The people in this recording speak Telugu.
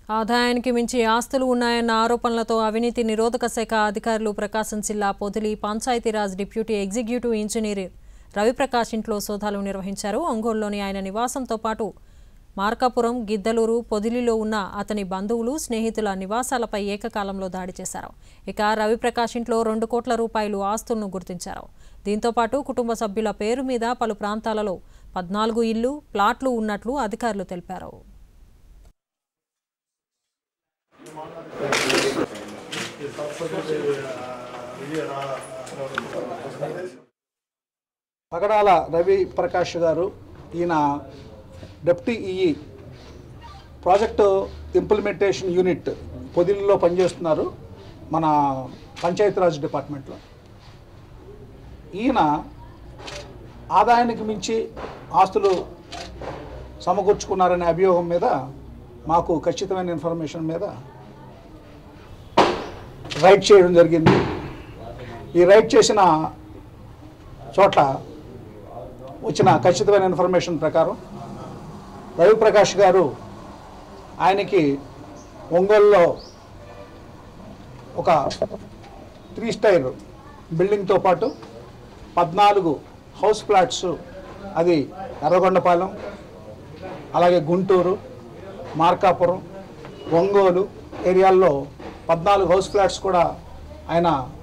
ఆదాయానికి మించి ఆస్తులు ఉన్నాయన్న ఆరోపణలతో అవినీతి నిరోధక శాఖ అధికారులు ప్రకాశం జిల్లా Podili Panchayati Raj deputy executive engineer Raviprakash ఇంట్లో సోదాలు నిర్వహించారు ఒంగోలులోని ఆయన నివాసంతో పాటు మార్కాపురం గిద్దలూరు పొదిలిలో ఉన్న అతని బంధువులు స్నేహితుల నివాసాలపై ఏకకాలంలో దాడి చేశారు ఇక రవిప్రకాష్ ఇంట్లో రెండు కోట్ల రూపాయలు ఆస్తులను గుర్తించారు దీంతో పాటు కుటుంబ సభ్యుల పేరు మీద పలు ప్రాంతాలలో పద్నాలుగు ఇళ్లు ప్లాట్లు ఉన్నట్లు అధికారులు తెలిపారు పగడాల రవి ప్రకాష్ గారు ఈయన deputy EE project implementation unit పొదిలిలో పనిచేస్తున్నారు మన పంచాయతీరాజ్ డిపార్ట్మెంట్లో ఈయన ఆదాయానికి మించి ఆస్తులు సమకూర్చుకున్నారనే అభియోగం మీద మాకు ఖచ్చితమైన ఇన్ఫర్మేషన్ మీద రైడ్ చేయడం జరిగింది ఈ రైడ్ చేసిన చోట్ల వచ్చిన ఖచ్చితమైన ఇన్ఫర్మేషన్ ప్రకారం రవిప్రకాష్ గారు ఆయనకి ఒంగోలులో ఒక త్రీ స్టైర్ బిల్డింగ్తో పాటు పద్నాలుగు హౌస్ ఫ్లాట్స్ అది ఎర్రగొండపాలెం అలాగే గుంటూరు మార్కాపురం ఒంగోలు ఏరియాల్లో పద్నాలుగు హౌస్ ఫ్లాట్స్ కూడా ఆయన